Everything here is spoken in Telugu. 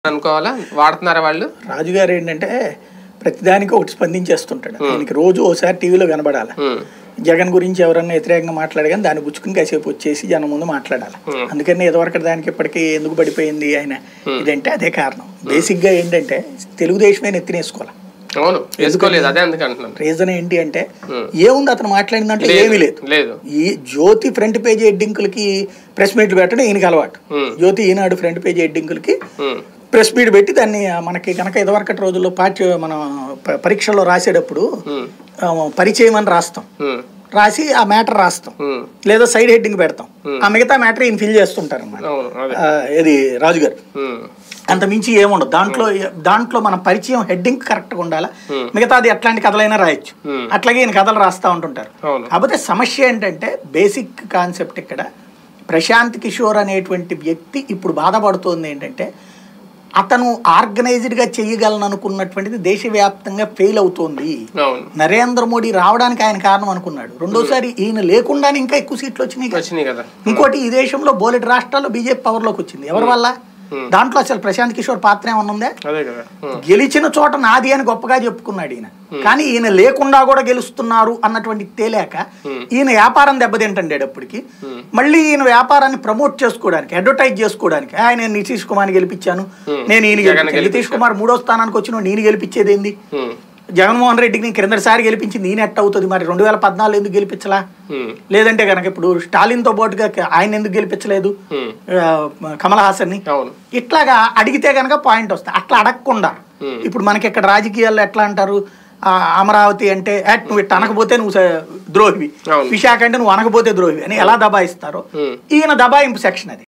అనుకోవాలా వాడుతున్నారా వాళ్ళు రాజుగారు ఏంటంటే ప్రతిదానికి ఒకటి స్పందించేస్తుంటాడు ఆయనకి రోజు ఓసారి టీవీలో కనబడాలి ఉమ్, జగన్ గురించి ఎవరన్నా వ్యతిరేకంగా మాట్లాడగానే దాన్ని గుచ్చుకుని కాసేపు వచ్చేసి జనం ముందు మాట్లాడాలి అందుకని ఇదివరకు దానికి ఇప్పటికీ ఎందుకు పడిపోయింది ఆయన ఇదంటే అదే కారణం బేసిక్ గా ఏంటంటే తెలుగుదేశమే నెత్తినేసుకోవాలి అవును వేసుకోలేదు అదే అందుకు అంటున్నాను రీజన్ ఏంటి అంటే ఏముంది అతను మాట్లాడిన దాంట్లో ఏమీ లేదు లేదు ఈ జ్యోతి ఫ్రంట్ పేజీ హెడ్డింకులకి ప్రెస్ మీట్లు పెట్టడం ఈయనకి అలవాటు జ్యోతి ఈనాడు ఫ్రంట్ పేజీ హెడ్డింకులకి ఉమ్, ప్రెస్ మీట్ పెట్టి దాన్ని మనకి కనుక ఇదివరకటి రోజుల్లో పాఠ్య మనం ప- పరీక్షల్లో రాసేటప్పుడు ఉమ్, ఆ, పరిచయం అని రాస్తాం ఉమ్, రాసి ఆ మ్యాటర్ రాస్తాం ఉమ్, లేదా సైడ్ హెడ్డింగ్ పెడతాం ఆ మిగతా మ్యాటర్ ఈయన ఫిల్ చేస్తుంటారు అన్నమాట అవును అదే ఆ, ఇది రాజుగారు ఉమ్, అంత మించి ఏముండదు దాంట్లో దాంట్లో మన పరిచయం హెడ్డింగ్ కరెక్ట్గా ఉండాలి మిగతాది ఎట్లాంటి కథలైనా రాయొచ్చు Hmm. అట్లాగే ఈయన కథలు రాస్తూ ఉంటుంటారు అవును కాకపోతే సమస్య ఏంటంటే బేసిక్ కాన్సెప్ట్ ఇక్కడ ప్రశాంత్ కిషోర్ అనేటువంటి వ్యక్తి ఇప్పుడు బాధపడుతోంది ఏంటంటే అతను ఆర్గనైజ్డ్గా చేయగలను అనుకున్నటువంటిది దేశవ్యాప్తంగా ఫెయిల్ అవుతోంది అవును నరేంద్ర మోడీ రావడానికి ఆయన కారణం అనుకున్నాడు రెండోసారి ఈయన లేకుండానే ఇంకా ఎక్కువ సీట్లు వచ్చినాయి కదా. వచ్చినాయి కదా ఇంకోటి ఈ దేశంలో బోలెడు రాష్ట్రాల్లో బీజేపీ పవర్లోకి వచ్చింది ఎవరి వల్ల దాంట్లో అసలు ప్రశాంత్ కిషోర్ పాత్ర ఏమన్నా ఉందా అదే కదా ఉమ్, గెలిచిన చోట నాది అని గొప్పగా చెప్పుకున్నాడు ఈయన కానీ ఈయన లేకుండా కూడా గెలుస్తున్నారు అన్నటువంటి తేలేక ఈయన వ్యాపారం దెబ్బతింటాడు అప్పటికి మళ్ళీ ఈయన వ్యాపారాన్ని ప్రమోట్ చేసుకోవడానికి అడ్వర్టైజ్ చేసుకోవడానికి "ఆ, నేను నితీష్ కుమార్ని గెలిపించాను నేను ఈయన గెలిపించాను నితీష్ కుమార్ మూడో స్థానానికి వచ్చిన నేను గెలిపించేది ఏంది ఉమ్, జగన్మోహన్ రెడ్డికి నేను క్రిందసారి గెలిపించింది ఈయన ఎట్ట అవుతుంది మరి రెండు వేల పద్నాలుగు ఎందుకు గెలిపించలా ఉమ్, లేదంటే కనుక ఇప్పుడు స్టాలిన్తో పాటుగా ఆయన ఎందుకు గెలిపించలేదు ఉమ్, ఆ, కమల్ హాసన్ని అవును ఇట్లాగా అడిగితే కనుక పాయింట్ వస్తాయి అట్లా అడగకుండా ఇప్పుడు మనకి ఇక్కడ రాజకీయాల్లో ఎట్లా అంటారు ఆ, అమరావతి అంటే "ఏ, నువ్వు ఇట్లా అనకపోతే నువ్వు స- ద్రోహివి అవును. విశాఖ అంటే నువ్వు అనకపోతే ద్రోహివి అని ఎలా దబాయిస్తారో ఉమ్. ఈయన దబాయింపు సెక్షన్ అది